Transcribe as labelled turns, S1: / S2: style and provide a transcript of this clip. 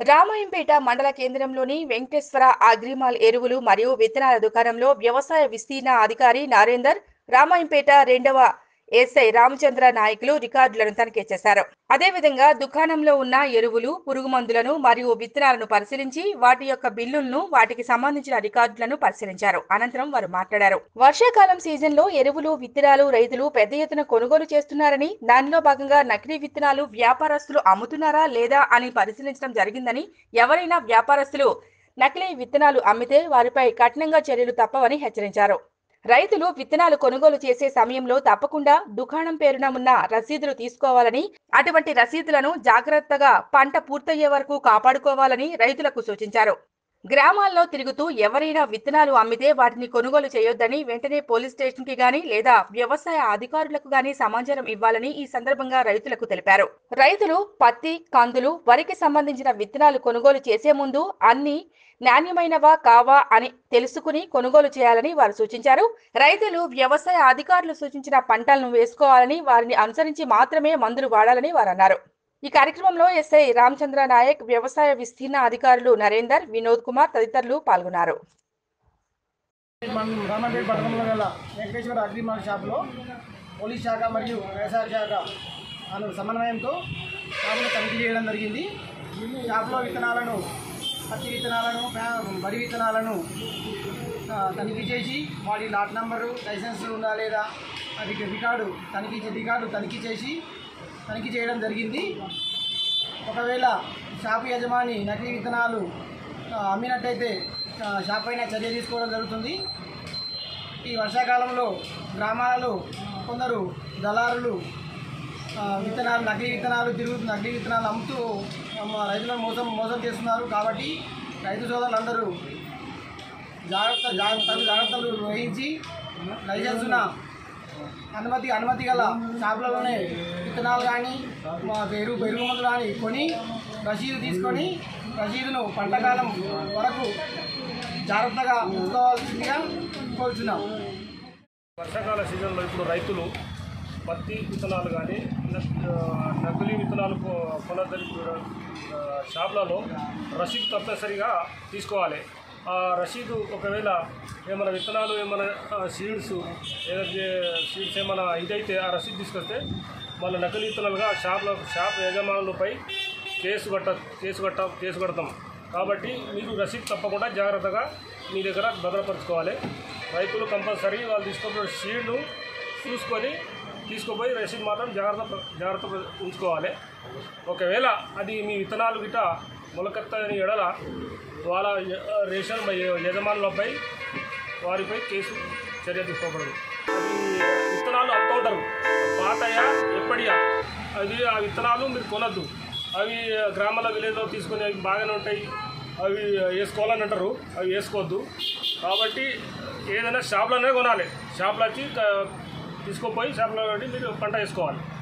S1: రామాయంపేట మండల కేంద్రంలోని వెంకటేశ్వర అగ్రిమాల్ ఎరువులు మరియు విత్తనాల దుకాణంలో వ్యవసాయ విస్తీర్ణ అధికారి నరేందర్ రామాయంపేట రెండవ ఎస్ఐ రామచంద్ర నాయకులు రికార్డులను తనిఖీ చేశారు అదేవిధంగా దుకాణంలో ఉన్న ఎరువులు పురుగు మందులను మరియు విత్తనాలను పరిశీలించి వాటి యొక్క బిల్లులను వాటికి సంబంధించిన రికార్డులను పరిశీలించారు అనంతరం వారు మాట్లాడారు వర్షాకాలం సీజన్ లో ఎరువులు విత్తనాలు రైతులు పెద్ద ఎత్తున కొనుగోలు చేస్తున్నారని దానిలో భాగంగా నకిలీ విత్తనాలు వ్యాపారస్తులు అమ్ముతున్నారా లేదా అని పరిశీలించడం జరిగిందని ఎవరైనా వ్యాపారస్తులు నకిలీ విత్తనాలు అమ్మితే వారిపై కఠినంగా చర్యలు తప్పవని హెచ్చరించారు రైతులు విత్తనాలు కొనుగోలు చేసే సమయంలో తప్పకుండా దుకాణం పేరున ఉన్న రసీదులు తీసుకోవాలని అటువంటి రసీదులను జాగ్రత్తగా పంట పూర్తయ్యే వరకు కాపాడుకోవాలని రైతులకు సూచించారు గ్రామాల్లో తిరుగుతూ ఎవరైనా విత్తనాలు అమ్మితే వాటిని కొనుగోలు చేయొద్దని వెంటనే పోలీస్ స్టేషన్ కి గాని లేదా వ్యవసాయ అధికారులకు గాని సమాచారం ఇవ్వాలని ఈ సందర్భంగా రైతులకు తెలిపారు రైతులు పత్తి కందులు వరికి సంబంధించిన విత్తనాలు కొనుగోలు చేసే ముందు అన్ని నాణ్యమైనవా కావా అని తెలుసుకుని కొనుగోలు చేయాలని వారు సూచించారు రైతులు వ్యవసాయ అధికారులు సూచించిన పంటలను వేసుకోవాలని వారిని అనుసరించి మాత్రమే మందులు వాడాలని వారు అన్నారు ఈ కార్యక్రమంలో ఎస్ఐ రామచంద్ర నాయక్ వ్యవసాయ విస్తీర్ణ అధికారులు నరేందర్ వినోద్ కుమార్ తదితరులు పాల్గొన్నారు
S2: మన రామంపేట పట్టణంలో గల వెంకటేశ్వర అగ్రిమాల్ షాప్లో పోలీస్ శాఖ మరియు వ్యవసాయ శాఖ అను సమన్వయంతో షాపును తనిఖీ చేయడం జరిగింది షాప్లో విత్తనాలను పత్తి విత్తనాలను ప్యా- వరి విత్తనాలను ఆ, తనిఖీ చేసి వాటి లాట్ నంబరు లైసెన్స్ ఉందా లేదా అది రికార్డు తనిఖీ చే- రికార్డు తనిఖీ చేసి తనిఖీ చేయడం జరిగింది ఒకవేళ షాపు యజమాని నకిలీ విత్తనాలు ఆ, అమ్మినట్టయితే ఆ, షాప్ పైన చర్య తీసుకోవడం జరుగుతుంది ఈ వర్షాకాలంలో గ్రామాలలో కొందరు దళారులు ఆ, విత్తనాలు నకిలీ విత్తనాలు తిరుగుతూ నకిలీ విత్తనాలు అమ్ముతూ ఆ, రైతులను మోసం మోసం చేస్తున్నారు కాబట్టి రైతు సోదరులందరూ జాగ్రత్త జాగ్రత్త తగు జాగ్రత్తలు వహించి లైసెన్సున అనుమతి అనుమతి గల షాపులలోనే విత్తనాలు కానీ మా పెరుగు పెరుగు మందులు కానీ కొని రసీదు తీసుకొని రసీదును పంటకాలం వరకు జాగ్రత్తగా ఉంచుకోవాల్సిందిగా కోరుచున్నాం
S3: వర్షాకాల సీజన్లో ఇప్పుడు రైతులు పత్తి విత్తనాలు కానీ నకిలీ విత్తనాలు కొ- కొనదని ఆ, షాపులలో రసీదు తప్పనిసరిగా తీసుకోవాలి ఆ రసీదు ఒకవేళ ఏమైనా విత్తనాలు ఏమైనా సీడ్స్ ఏదైతే సీడ్స్ ఏమైనా ఇదైతే ఆ రసీదు తీసుకొస్తే మళ్ళీ నకిలీ విత్తనాలుగా షాప్లో షాప్ యజమానులపై కేసు కట్ట కేసు కట్ట కేసు కడతాం కాబట్టి మీరు రసీదు తప్పకుండా జాగ్రత్తగా మీ దగ్గర భద్రపరచుకోవాలి రైతులు కంపల్సరీ వాళ్ళు తీసుకున్న సీడ్లు చూసుకొని తీసుకుపోయి రసీదు మాత్రం జాగ్రత్త జాగ్రత్త ఉంచుకోవాలి ఒకవేళ అది మీ విత్తనాలు గిట మొలకెత్తని ఎడల వాళ్ళ య- రేషన్ య- యజమానులపై వారిపై కేసు చర్య తీసుకోకూడదు అది విత్తనాలు అమ్ముతూ ఉంటారు పాతయా ఎప్పటియా అది ఆ విత్తనాలు మీరు కొనద్దు అవి గ్రామాల విలేజ్లో తీసుకొని అవి బాగానే ఉంటాయి అవి వేసుకోవాలని అంటారు అవి వేసుకోవద్దు కాబట్టి ఏదైనా షాప్లోనే కొనాలి షాప్లో వచ్చి క- తీసుకుపోయి షాప్లో నుండి మీరు పంట వేసుకోవాలి